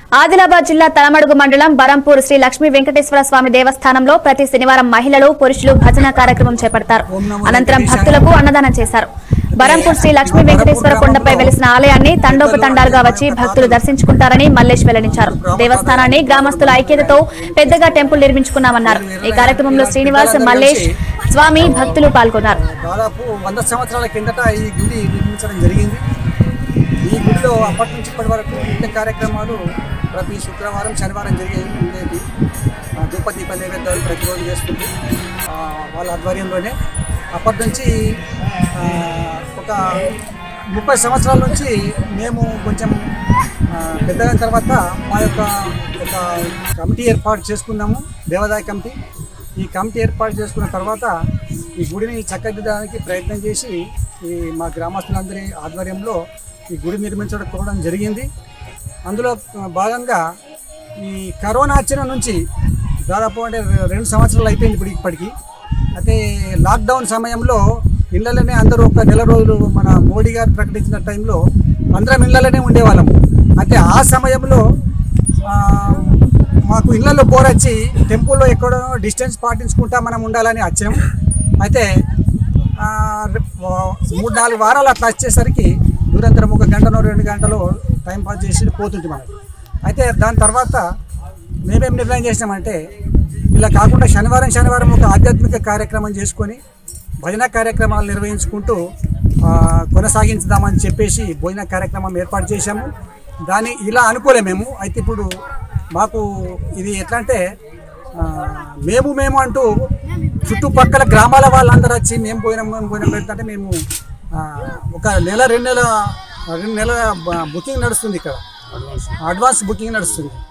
ఆదిలాబాద్ జిల్లా తలమడుగు మండలం బరంపూర్ శ్రీ లక్ష్మీ వెంకటేశ్వర స్వామి దేవస్థానంలో ప్రతి శనివారం మహిళలు పురుషులు భజన కార్యక్రమం చేపడతారు అనంతరం భక్తులకు అన్నదానం చేశారు బరంపూర్ శ్రీ లక్ష్మీ వెంకటేశ్వర కొండపై వెలిసిన ఆలయాన్ని తండోపతండాలుగా వచ్చి భక్తులు దర్శించుకుంటారని మల్లేష్ వెల్లడించారు దేవస్థానాన్ని గ్రామస్తుల ఐక్యతతో పెద్దగా టెంపుల్ నిర్మించుకున్నామన్నారు ఈ కార్యక్రమంలో శ్రీనివాస్ మల్లేష్ స్వామి భక్తులు పాల్గొన్నారు దాదాపు వంద సంవత్సరాల కిందట ఈ గుడి నిర్మించడం జరిగింది ఈ గుడిలో అప్పటి నుంచి ఇప్పటి వరకు నిత్య కార్యక్రమాలు ప్రతి శుక్రవారం శనివారం జరిగే ఉండేది ఆ, ధూపదీప నైవేద్యాలు ప్రతిరోజు చేస్తుంది ఆ, వాళ్ళ ఆధ్వర్యంలోనే అప్పటి నుంచి ఆ, ఒక ముప్పై సంవత్సరాల నుంచి మేము కొంచెం ఆ, పెద్దగైన తర్వాత మా యొక్క ఒక కమిటీ ఏర్పాటు చేసుకున్నాము దేవాదాయ కమిటీ ఈ కమిటీ ఏర్పాటు చేసుకున్న తర్వాత ఈ గుడిని చక్కదిద్దడానికి ప్రయత్నం చేసి ఈ మా గ్రామస్తులందరి ఆధ్వర్యంలో ఈ గుడి నిర్మించడం కోవడం జరిగింది అందులో ఆ, భాగంగా ఈ కరోనా వచ్చిన నుంచి దాదాపు అంటే రెండు సంవత్సరాలు అయిపోయింది ఇప్పుడు ఇప్పటికి అయితే లాక్డౌన్ సమయంలో ఇళ్లలోనే అందరూ ఒక నెల రోజులు మన మోడీ గారు ప్రకటించిన టైంలో అందరం ఇళ్లలోనే ఉండేవాళ్ళము అయితే ఆ సమయంలో ఆ, మాకు ఇళ్లలో బోర్ వచ్చి టెంపుల్లో ఎక్కడో డిస్టెన్స్ పాటించుకుంటా మనం ఉండాలని వచ్చాం అయితే ఆ, రేపు- మూడు నాలుగు వారాలు అట్లా వచ్చేసరికి దూరంతరం ఒక గంటనో రెండు గంటలు టైం పాస్ చేసి పోతుంటే మనకి అయితే దాని తర్వాత మేమేం నిర్ణయం చేసినామంటే ఇలా కాకుండా శనివారం శనివారం ఒక ఆధ్యాత్మిక కార్యక్రమం చేసుకొని భజన కార్యక్రమాలు నిర్వహించుకుంటూ ఆ, కొనసాగించుదామని చెప్పేసి భోజన కార్యక్రమం ఏర్పాటు చేశాము దాన్ని ఇలా అనుకోలే మేము అయితే ఇప్పుడు మాకు ఇది ఎట్లా అంటే ఆ, మేము మేము అంటూ చుట్టుపక్కల గ్రామాల వాళ్ళందరూ వచ్చి మేము పోయినాం మేము పోయినాం పెడుతుంటే మేము ఆ, ఒక నెల రెండు నెల రెండు నెలల బుకింగ్ నడుస్తుంది ఇక్కడ అడ్వాన్స్ బుకింగ్ నడుస్తుంది